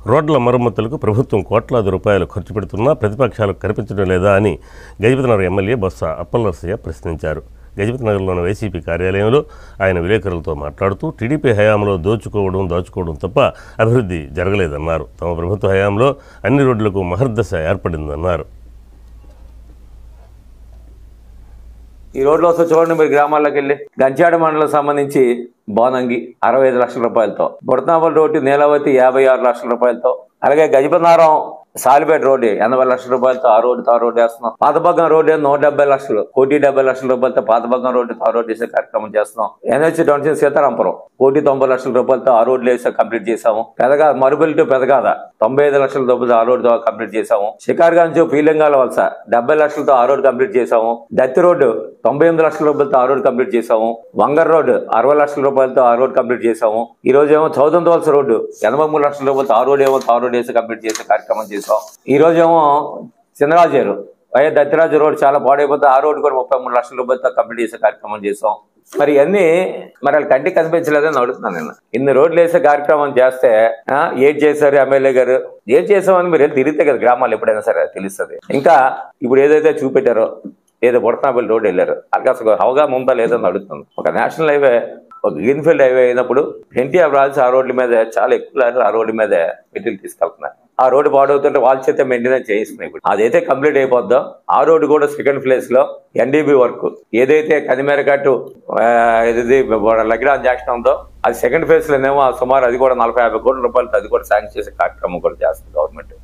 రోడ్ల మరమ్మతులకు ప్రభుత్వం కోట్లాది రూపాయలు ఖర్చు పెడుతున్నా ప్రతిపక్షాలకు కనిపించడం లేదా అని గజపతినగర్ ఎమ్మెల్యే బొత్స అప్పలనరసయ్య ప్రశ్నించారు గజపతినగర్లోని వైసీపీ కార్యాలయంలో ఆయన విలేకరులతో మాట్లాడుతూ టీడీపీ హయాంలో దోచుకోవడం దాచుకోవడం తప్ప అభివృద్ధి జరగలేదన్నారు తమ ప్రభుత్వ హయాంలో అన్ని రోడ్లకు మహర్దశ ఏర్పడిందన్నారు ఈ రోడ్లో వస్తే చూడండి మీరు గ్రామాల్లోకి వెళ్ళి గంచాడ మండలం సంబంధించి బోనంగి అరవై ఐదు లక్షల రూపాయలతో బుడతాంపల్ రోడ్డు నీలవతి యాభై ఆరు లక్షల రూపాయలతో అలాగే గజపతినారం సాలిపేట రోడ్డు ఎనభై లక్షల రూపాయలతో ఆ రోడ్డు తారు రోడ్డు వేస్తున్నాం పాతబగ్గం రోడ్డు ఏమో నూట డెబ్బై లక్షలు కోటి డెబ్బై లక్షల రూపాయలతో పాతబగ్గం రోడ్డు తారు రోడ్డు వేసే కార్యక్రమం చేస్తున్నాం ఎన్హెచ్ ట్వంటీ సీతారాంపురం కోటి తొంభై లక్షల రూపాయలతో ఆ రోడ్లు వేసే కంప్లీట్ చేసాము పెదగా మరుబలి టు పెదగాద తొంభై ఐదు లక్షల రూపాయలతో ఆ రోడ్డు కంప్లీట్ చేసాము షికార్గంజ్ పీలింగాల వలస డెబ్బై లక్షలతో ఆ రోడ్డు కంప్లీట్ చేసాము దత్తి రోడ్డు తొంభై ఎనిమిది లక్షల రూపాయలతో ఆ రోడ్డు కంప్లీట్ చేసాము వంగర్ రోడ్డు అరవై లక్షల రూపాయలతో ఆ రోడ్డు కంప్లీట్ చేసాము ఈ రోజు ఏమో చౌదం వలస రోడ్డు ఎనభై మూడు లక్షల రూపాయలతో ఆ రోడ్డు ఏమో ఆ రోడ్డు వేసి కంప్లీట్ చేసే కార్యక్రమం చేసాం ఈ రోజు ఏమో చిన్నరాజేరు వైఎస్ దత్తిరాజు రోడ్ చాలా పాడైపోతే ఆ రోడ్డు కూడా ముప్పై మూడు లక్షల రూపాయలతో కంప్లీట్ చేసే కార్యక్రమం చేసాం మరి ఇవన్నీ మరి వాళ్ళ కంటికి కనిపించలేదని అడుగుతున్నాను నేను ఇన్ని రోడ్లు వేసే కార్యక్రమం చేస్తే ఆ, ఏం చేశారు ఎమ్మెల్యే గారు ఏం చేసామని మీరు వెళ్ళి తిరిగితే కదా గ్రామాలు ఎప్పుడైనా సరే తెలుస్తుంది ఇంకా ఇప్పుడు ఏదైతే చూపెట్టారో ఏదో బుడతనాపల్లి రోడ్ వెళ్ళారు అక్కడ అసలు అవగాహన ఉందా లేదని అడుగుతుంది ఒక నేషనల్ హైవే ఒక గ్రీన్ఫీల్డ్ హైవే అయినప్పుడు ఎన్టీఆర్ రాజు ఆ రోడ్ల మీద చాలా ఎక్కువ లారీలు ఆ రోడ్డు మీద మెటీరియల్ తీసుకెళ్తున్నారు ఆ రోడ్డు పాడవుతుంటే వాళ్ళ చేత మెయింటెనెన్స్ చేయిస్తున్నాయి ఇప్పుడు అదైతే కంప్లీట్ అయిపోద్దో ఆ రోడ్డు కూడా సెకండ్ ప్లేస్ లో ఎన్డీబీ వర్క్ ఏదైతే కనిమేరకట్టు ఇది లగ్రాన్ జాక్షన్ ఉందో అది సెకండ్ ఫేజ్ లోనేమో సుమారు అది కూడా నలభై యాభై కోట్ల రూపాయలతో అది కూడా శాంక్షన్ చేసే కార్యక్రమం కూడా చేస్తుంది గవర్నమెంట్